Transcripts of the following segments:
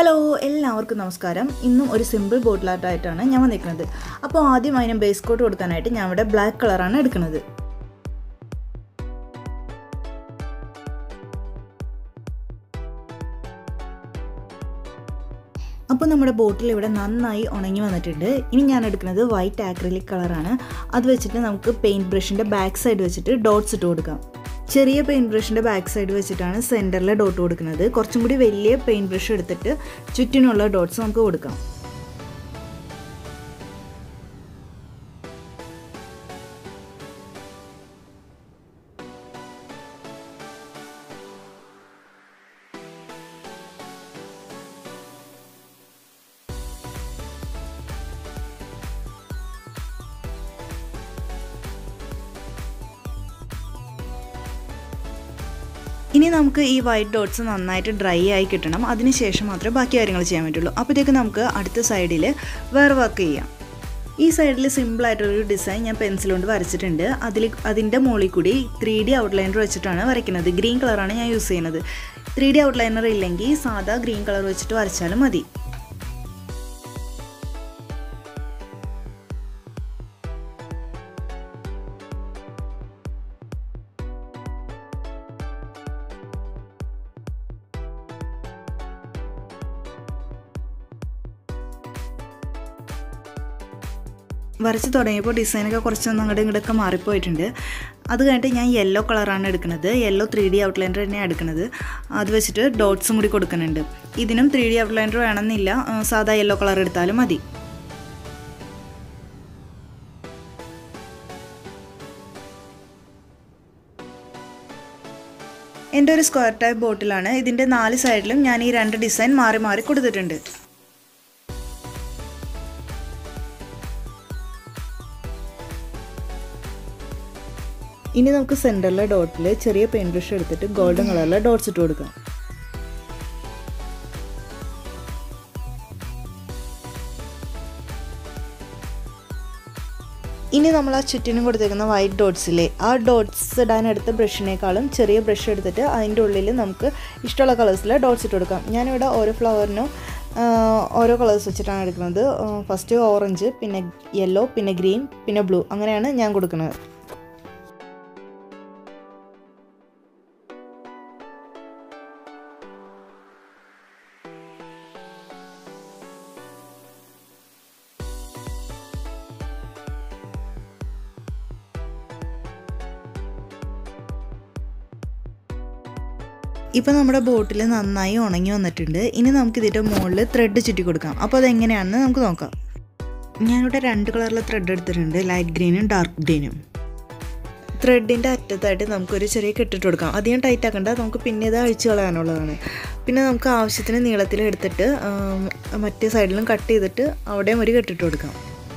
hello എല്ലാവർക്കും നമസ്കാരം ഇന്നും ഒരു സിമ്പിൾ ബോട്ടിൽ ആർട്ടായിട്ടാണ് ഞാൻ വന്നിരിക്കുന്നത് അപ്പോൾ ആദ്യം അതിന് ബേസ് കോട്ട് കൊടുക്കാനായിട്ട് ഞാൻ ഇവിടെ ബ്ലാക്ക് കളറാണ് എടുക്കുന്നത് അപ്പോൾ നമ്മുടെ ബോട്ടിൽ ഇവിടെ നന്നായി ഉണങ്ങി വന്നിട്ടുണ്ട് ഇനി ഞാൻ എടുക്കുന്നത് വൈറ്റ് ആക്രിലിക് കളറാണ് അത് വെച്ചിട്ട് നമുക്ക് പെയിൻറ്റ് ബ്രഷിൻ്റെ ബാക്ക് സൈഡ് വെച്ചിട്ട് ഡോട്ട്സ് ഇട്ട് കൊടുക്കാം ചെറിയ പെയിൻറ്റ് ബ്രഷിൻ്റെ ബാക്ക് സൈഡ് വെച്ചിട്ടാണ് സെൻറ്ററിൽ ഡോട്ട് കൊടുക്കുന്നത് കുറച്ചും കൂടി വലിയ പെയിൻറ്റ് ബ്രഷ് എടുത്തിട്ട് ചുറ്റിനുള്ള ഡോട്ട്സ് നമുക്ക് കൊടുക്കാം ഇനി നമുക്ക് ഈ വൈറ്റ് ഡോട്ട്സ് നന്നായിട്ട് ഡ്രൈ ആയി കിട്ടണം അതിനുശേഷം മാത്രമേ ബാക്കി കാര്യങ്ങൾ ചെയ്യാൻ പറ്റുള്ളൂ അപ്പോഴത്തേക്ക് നമുക്ക് അടുത്ത സൈഡിൽ വേറെ വർക്ക് ചെയ്യാം ഈ സൈഡിൽ സിമ്പിളായിട്ടൊരു ഡിസൈൻ ഞാൻ പെൻസിൽ കൊണ്ട് വരച്ചിട്ടുണ്ട് അതിൽ അതിൻ്റെ മുകളിൽ കൂടി ത്രീ ഡി ഔട്ട്ലൈനർ വെച്ചിട്ടാണ് വരയ്ക്കുന്നത് ഗ്രീൻ കളറാണ് ഞാൻ യൂസ് ചെയ്യുന്നത് ത്രീ ഡി ഔട്ട്ലൈനർ ഇല്ലെങ്കിൽ സാധാ ഗ്രീൻ കളർ വെച്ചിട്ട് വരച്ചാലും മതി വരച്ച് തുടങ്ങിയപ്പോൾ ഡിസൈനൊക്കെ കുറച്ചൊന്നും അങ്ങോട്ട് ഇങ്ങോട്ടൊക്കെ മാറിപ്പോയിട്ടുണ്ട് അത് കഴിഞ്ഞിട്ട് ഞാൻ യെല്ലോ കളറാണ് എടുക്കുന്നത് യെല്ലോ ത്രീ ഡി ഔട്ട്ലൈനർ തന്നെയാണ് എടുക്കുന്നത് അത് വെച്ചിട്ട് ഡോട്ട്സും കൂടി കൊടുക്കുന്നുണ്ട് ഇതിനും ത്രീ ഡി ഔട്ട്ലൈനർ വേണമെന്നില്ല സാധാ യെല്ലോ കളർ എടുത്താലും മതി എൻ്റെ ഒരു സ്ക്വയർ ടൈപ്പ് ബോട്ടിലാണ് ഇതിൻ്റെ നാല് സൈഡിലും ഞാൻ ഈ രണ്ട് ഡിസൈൻ മാറി മാറി കൊടുത്തിട്ടുണ്ട് ഇനി നമുക്ക് സെൻറ്ററിലെ ഡോട്ടിൽ ചെറിയ പെയിൻറ്റ് ബ്രഷ് എടുത്തിട്ട് ഗോൾഡൻ കളറിലെ ഡോട്ട്സ് ഇട്ട് കൊടുക്കാം ഇനി നമ്മൾ ആ ചുറ്റിനും കൊടുത്തേക്കുന്ന വൈറ്റ് ഡോട്ട്സിലെ ആ ഡോട്ട്സ് ഇടാനെടുത്ത ബ്രഷിനേക്കാളും ചെറിയ ബ്രഷ് എടുത്തിട്ട് അതിൻ്റെ ഉള്ളിൽ നമുക്ക് ഇഷ്ടമുള്ള കളേഴ്സിൽ ഡോട്ട്സ് ഇട്ട് കൊടുക്കാം ഞാനിവിടെ ഓരോ ഫ്ലവറിനും ഓരോ കളേഴ്സ് വെച്ചിട്ടാണ് എടുക്കുന്നത് ഫസ്റ്റ് ഓറഞ്ച് പിന്നെ യെല്ലോ പിന്നെ ഗ്രീൻ പിന്നെ ബ്ലൂ അങ്ങനെയാണ് ഞാൻ കൊടുക്കുന്നത് ഇപ്പോൾ നമ്മുടെ ബോട്ടിൽ നന്നായി ഉണങ്ങി വന്നിട്ടുണ്ട് ഇനി നമുക്ക് ഇതിൻ്റെ മുകളിൽ ത്രെഡ് ചുറ്റി കൊടുക്കാം അപ്പോൾ അതെങ്ങനെയാണെന്ന് നമുക്ക് നോക്കാം ഞാനിവിടെ രണ്ട് കളറിലെ ത്രെഡ് എടുത്തിട്ടുണ്ട് ലൈറ്റ് ഗ്രീനും ഡാർക്ക് ഗ്രീനും ത്രെഡിൻ്റെ അറ്റത്തായിട്ട് നമുക്കൊരു ചെറിയ കെട്ടിട്ട് കൊടുക്കാം അധികം ടൈറ്റ് ആക്കണ്ട നമുക്ക് പിന്നെ ഇത് അഴിച്ചു കളയാനുള്ളതാണ് പിന്നെ നമുക്ക് ആവശ്യത്തിന് നീളത്തിൽ എടുത്തിട്ട് മറ്റേ സൈഡിലും കട്ട് ചെയ്തിട്ട് അവിടെയും ഒരു കെട്ടിട്ട് കൊടുക്കാം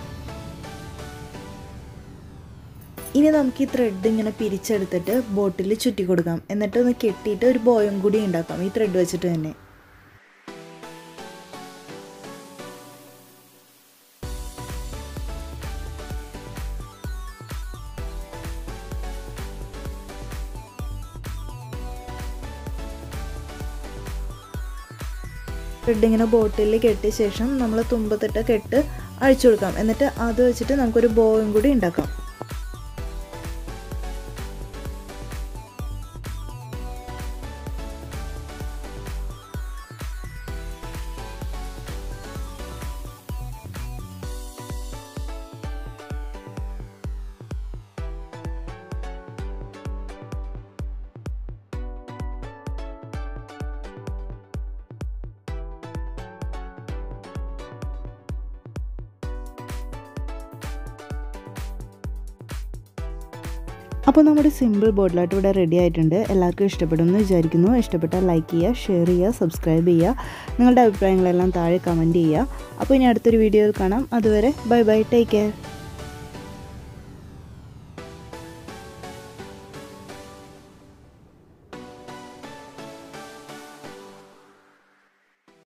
ഇനി നമുക്ക് ഈ ത്രെഡ് ഇങ്ങനെ പിരിച്ചെടുത്തിട്ട് ബോട്ടിൽ ചുറ്റി കൊടുക്കാം എന്നിട്ട് ഒന്ന് കെട്ടിയിട്ട് ഒരു ബോയും കൂടി ഉണ്ടാക്കാം ഈ ത്രെഡ് വെച്ചിട്ട് തന്നെ ത്രെഡ് ഇങ്ങനെ ബോട്ടിൽ കെട്ടിയ ശേഷം നമ്മൾ തുമ്പത്തിട്ട് കെട്ട് അഴിച്ചു കൊടുക്കാം എന്നിട്ട് അത് വെച്ചിട്ട് നമുക്കൊരു ബോയും കൂടി ഉണ്ടാക്കാം അപ്പോൾ നമ്മുടെ സിമ്പിൾ ബോട്ടിലായിട്ട് ഇവിടെ റെഡി ആയിട്ടുണ്ട് എല്ലാവർക്കും ഇഷ്ടപ്പെടുമെന്ന് വിചാരിക്കുന്നു ഇഷ്ടപ്പെട്ടാൽ ലൈക്ക് ചെയ്യുക ഷെയർ ചെയ്യുക സബ്സ്ക്രൈബ് ചെയ്യുക നിങ്ങളുടെ അഭിപ്രായങ്ങളെല്ലാം താഴെ കമൻറ്റ് ചെയ്യുക അപ്പോൾ ഇനി അടുത്തൊരു വീഡിയോയിൽ കാണാം അതുവരെ ബൈ ബൈ ടേക്ക് കെയർ